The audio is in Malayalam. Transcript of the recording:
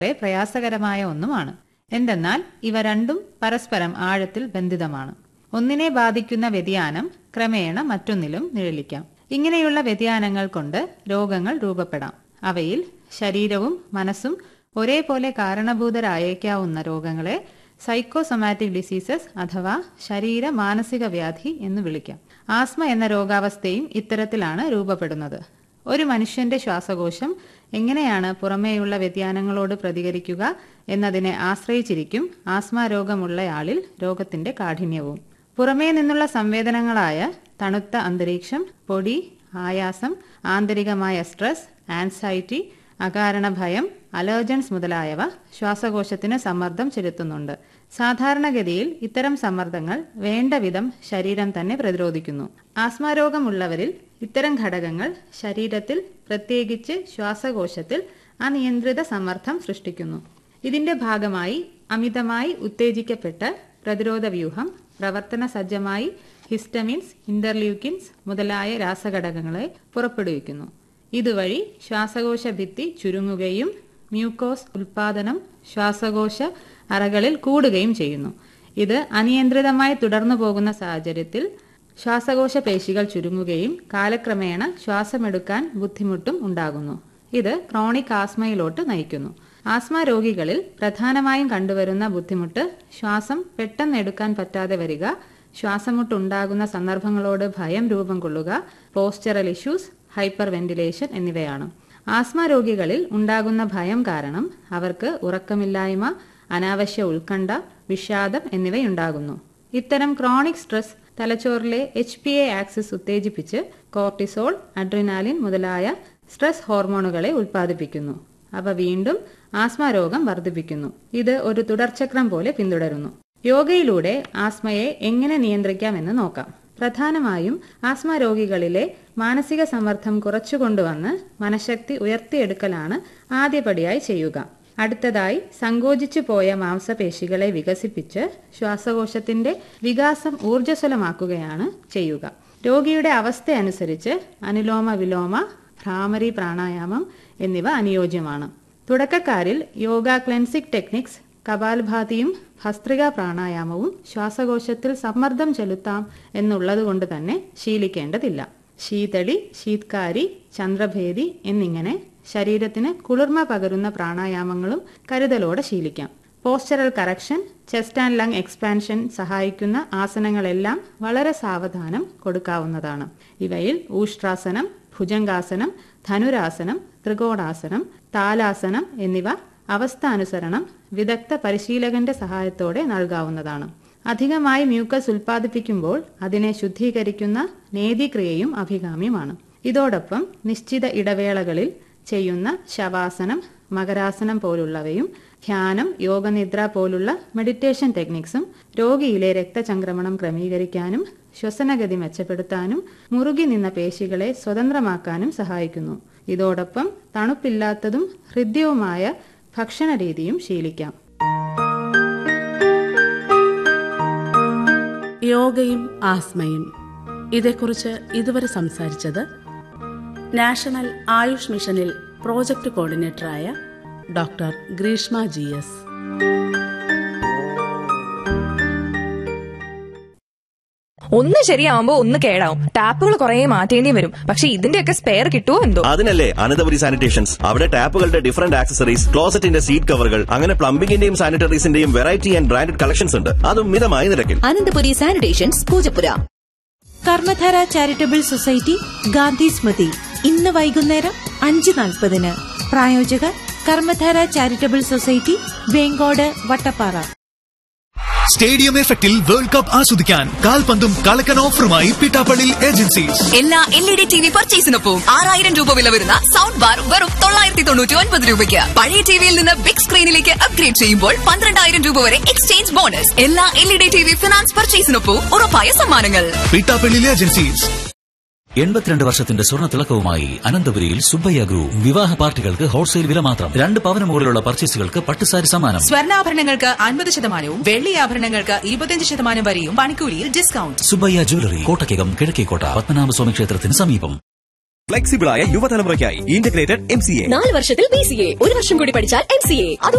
വളരെ പ്രയാസകരമായ ഒന്നുമാണ് എന്തെന്നാൽ ഇവ രണ്ടും പരസ്പരം ആഴത്തിൽ ബന്ധിതമാണ് ഒന്നിനെ ബാധിക്കുന്ന വ്യതിയാനം ക്രമേണ മറ്റൊന്നിലും നിഴലിക്കാം ഇങ്ങനെയുള്ള വ്യതിയാനങ്ങൾ കൊണ്ട് രോഗങ്ങൾ രൂപപ്പെടാം അവയിൽ ശരീരവും മനസ്സും ഒരേപോലെ കാരണഭൂതരായേക്കാവുന്ന രോഗങ്ങളെ സൈക്കോസൊമാറ്റിക് ഡിസീസസ് അഥവാ ശരീര മാനസിക വ്യാധി എന്ന് വിളിക്കാം ആസ്മ എന്ന രോഗാവസ്ഥയും ഇത്തരത്തിലാണ് രൂപപ്പെടുന്നത് ഒരു മനുഷ്യന്റെ ശ്വാസകോശം എങ്ങനെയാണ് പുറമേയുള്ള വ്യതിയാനങ്ങളോട് പ്രതികരിക്കുക എന്നതിനെ ആശ്രയിച്ചിരിക്കും ആസ്മ രോഗമുള്ളയാളിൽ രോഗത്തിന്റെ കാഠിന്യവും പുറമേ നിന്നുള്ള സംവേദനങ്ങളായ തണുത്ത അന്തരീക്ഷം പൊടി ആയാസം ആന്തരികമായ സ്ട്രെസ് ആൻസൈറ്റി അകാരണ ഭയം അലർജൻസ് മുതലായവ ശ്വാസകോശത്തിന് സമ്മർദ്ദം ചെലുത്തുന്നുണ്ട് സാധാരണഗതിയിൽ ഇത്തരം സമ്മർദ്ദങ്ങൾ വേണ്ട വിധം ശരീരം തന്നെ പ്രതിരോധിക്കുന്നു ആസ്മാരോഗമുള്ളവരിൽ ഇത്തരം ഘടകങ്ങൾ ശരീരത്തിൽ പ്രത്യേകിച്ച് ശ്വാസകോശത്തിൽ അനിയന്ത്രിത സമ്മർദ്ദം സൃഷ്ടിക്കുന്നു ഇതിന്റെ ഭാഗമായി അമിതമായി ഉത്തേജിക്കപ്പെട്ട പ്രതിരോധ വ്യൂഹം പ്രവർത്തന സജ്ജമായി ഹിസ്റ്റമിൻസ് ഇന്റർലൂക്കിൻസ് മുതലായ രാസഘടകങ്ങളെ പുറപ്പെടുവിക്കുന്നു ഇതുവഴി ശ്വാസകോശ ഭിത്തി ചുരുങ്ങുകയും മ്യൂക്കോസ് ഉൽപാദനം ശ്വാസകോശ അറകളിൽ കൂടുകയും ചെയ്യുന്നു ഇത് അനിയന്ത്രിതമായി തുടർന്നു പോകുന്ന സാഹചര്യത്തിൽ ശ്വാസകോശ പേശികൾ ചുരുങ്ങുകയും കാലക്രമേണ ശ്വാസമെടുക്കാൻ ബുദ്ധിമുട്ടും ഉണ്ടാകുന്നു ഇത് ക്രോണിക് ആസ്മയിലോട്ട് നയിക്കുന്നു ആസ്മ രോഗികളിൽ പ്രധാനമായും കണ്ടുവരുന്ന ബുദ്ധിമുട്ട് ശ്വാസം പെട്ടെന്ന് എടുക്കാൻ പറ്റാതെ വരിക ശ്വാസമുട്ടുണ്ടാകുന്ന സന്ദർഭങ്ങളോട് ഭയം രൂപം കൊള്ളുക പോസ്ചറൽ ഇഷ്യൂസ് ഹൈപ്പർ വെന്റിലേഷൻ എന്നിവയാണ് ആസ്മ രോഗികളിൽ ഉണ്ടാകുന്ന ഭയം കാരണം അവർക്ക് ഉറക്കമില്ലായ്മ അനാവശ്യ ഉത്കണ്ഠ വിഷാദം എന്നിവയുണ്ടാകുന്നു ഇത്തരം ക്രോണിക് സ്ട്രെസ് തലച്ചോറിലെ എച്ച് പി എ ആക്സിസ് ഉത്തേജിപ്പിച്ച് കോർട്ടിസോൾ അഡ്രിനാലിൻ മുതലായ സ്ട്രെസ് ഹോർമോണുകളെ ഉൽപ്പാദിപ്പിക്കുന്നു അവ വീണ്ടും ആസ്മ രോഗം വർദ്ധിപ്പിക്കുന്നു ഇത് ഒരു തുടർചക്രം പോലെ പിന്തുടരുന്നു യോഗയിലൂടെ ആസ്മയെ എങ്ങനെ നിയന്ത്രിക്കാമെന്ന് നോക്കാം പ്രധാനമായും ആസ്മ രോഗികളിലെ മാനസിക സമ്മർദ്ദം കുറച്ചുകൊണ്ടുവന്ന് മനഃശക്തി ഉയർത്തിയെടുക്കലാണ് ആദ്യപടിയായി ചെയ്യുക അടുത്തതായി സങ്കോചിച്ചു പോയ മാംസപേശികളെ വികസിപ്പിച്ച് ശ്വാസകോശത്തിന്റെ വികാസം ഊർജ്ജസ്വലമാക്കുകയാണ് ചെയ്യുക രോഗിയുടെ അവസ്ഥ അനുസരിച്ച് അനുലോമ വിലോമ ഭ്രാമരി പ്രാണായാമം എന്നിവ അനുയോജ്യമാണ് തുടക്കക്കാരിൽ യോഗ ക്ലെൻസിക് ടെക്നിക്സ് കപാൽഭാതിയും ഭസ്ത്രിക പ്രാണായാമവും ശ്വാസകോശത്തിൽ സമ്മർദ്ദം ചെലുത്താം എന്നുള്ളതുകൊണ്ട് തന്നെ ശീലിക്കേണ്ടതില്ല ശീതളി ശീത്കാരി ചന്ദ്രഭേദി എന്നിങ്ങനെ ശരീരത്തിന് കുളിർമ പകരുന്ന പ്രാണായാമങ്ങളും കരുതലോടെ ശീലിക്കാം postural correction chest and lung expansion സഹായിക്കുന്ന ആസനങ്ങളെല്ലാം വളരെ സാവധാനം കൊടുക്കാവുന്നതാണ് ഇവയിൽ ഊഷ്ട്രാസനം ഭുജംഗാസനം ധനുരാസനം ത്രികോണാസനം താലാസനം എന്നിവ അവസ്ഥാനുസരണം വിദഗ്ധ പരിശീലകന്റെ സഹായത്തോടെ നൽകാവുന്നതാണ് അധികമായി മ്യൂക്കസ് ഉൽപ്പാദിപ്പിക്കുമ്പോൾ അതിനെ ശുദ്ധീകരിക്കുന്ന നേതിക്രിയയും അഭികാമ്യമാണ് ഇതോടൊപ്പം നിശ്ചിത ഇടവേളകളിൽ ചെയ്യുന്ന ശവാസനം മകരാസനം പോലുള്ളവയും ധ്യാനം യോഗനിദ്ര പോലുള്ള മെഡിറ്റേഷൻ ടെക്നിക്സും രോഗിയിലെ രക്തചംക്രമണം ക്രമീകരിക്കാനും ശ്വസനഗതി മെച്ചപ്പെടുത്താനും മുറുകി നിന്ന പേശികളെ സ്വതന്ത്രമാക്കാനും സഹായിക്കുന്നു ഇതോടൊപ്പം തണുപ്പില്ലാത്തതും ഹൃദ്യവുമായ ഭക്ഷണ രീതിയും ശീലിക്കാം യോഗയും ആസ്മയും ഇതേക്കുറിച്ച് ഇതുവരെ സംസാരിച്ചത് നാഷണൽ ആയുഷ് മിഷനിൽ പ്രോജക്ട് കോർഡിനേറ്ററായ ഡോക്ടർ ഗ്രീഷ്മ ജി എസ് ഒന്ന് ശരിയാവുമ്പോ ഒന്ന് കേടാവും ടാപ്പുകൾ കുറെ മാറ്റേണ്ടി വരും പക്ഷെ ഇതിന്റെയൊക്കെ സ്പെയർ കിട്ടുമോ എന്തോ അതിനല്ലേ അനന്തപുരി സാനിറ്റേഷൻസ് അവിടെ ടാപ്പുകളുടെ ഡിഫറന്റ് ആക്സസറീസ് ക്ലോസറ്റിന്റെ സീറ്റ് കവറുകൾ അങ്ങനെ പ്ലംബിംഗിന്റെയും സാനിറ്ററീസിന്റെയും വെറൈറ്റി ആൻഡ് ബ്രാൻഡഡ് കളക്ഷൻസ് ഉണ്ട് അതും മിതമായ നിരക്കിൽ Ananthapuri sanitations Poojappura Karmadhara charitable society Gandhi Smriti ഇന്ന് വൈകുന്നേരം അഞ്ച് നാൽപ്പതിന് പ്രായോജകർ Karmadhara charitable society Vengode Vattappara stadium എഫക്റ്റിൽ വേൾഡ് കപ്പ് ആസ്വദിക്കാൻ കാൽപന്തും കളക്കൻ ഓഫറുമായി പിട്ടാപ്പള്ളി ഏജൻസീസ് എല്ലാ L E D T V പർച്ചേസിനൊപ്പം ആറായിരം രൂപ വില വരുന്ന സൗണ്ട് ബാർ വെറും തൊള്ളായിരത്തി തൊണ്ണൂറ്റി ഒൻപത് രൂപയ്ക്ക് പഴയ ടിവിയിൽ നിന്ന് ബിഗ് സ്ക്രീനിലേക്ക് അപ്ഗ്രേഡ് ചെയ്യുമ്പോൾ പന്ത്രണ്ടായിരം രൂപ വരെ എക്സ്ചേഞ്ച് ബോണസ് എല്ലാ L E D T V finance പർച്ചേസിനൊപ്പം ഉറപ്പായ സമ്മാനങ്ങൾ പിട്ടാപ്പള്ളി ഏജൻസീസ് എൺപത്തിരണ്ട് വർഷത്തിന്റെ സ്വർണ്ണ തിളക്കവുമായി അനന്തപുരിയിൽ സുബ്ബയ്യ ഗ്രൂപ്പ് വിവാഹ പാർട്ടികൾക്ക് ഹോൾസെയിൽ വില മാത്രം രണ്ട് പവന് മുകളിലുള്ള പർച്ചേസുകൾക്ക് പട്ടുസാരി സമ്മാനം സ്വർണ്ണാഭരണങ്ങൾക്ക് അൻപത് ശതമാനവും വെള്ളി ആഭരണങ്ങൾക്ക് ഇരുപത്തിയഞ്ച് ശതമാനം വരെയും പണിക്കൂലിയിൽ ഡിസ്കൗണ്ട് സുബ്ബയ്യ ജ്വല്ലറി കോട്ടയ്ക്കകം കിഴക്കേക്കോട്ട പത്മനാഭസ്വാമി ക്ഷേത്രത്തിന് സമീപം ഫ്ലെക്സിബിളായ യുവതലമുറയ്ക്കായി ഇന്റഗ്രേറ്റഡ് എം സി എ നാല് വർഷത്തിൽ ബി സി എ ഒരു വർഷം കൂടി പഠിച്ചാൽ എം സി എ അതും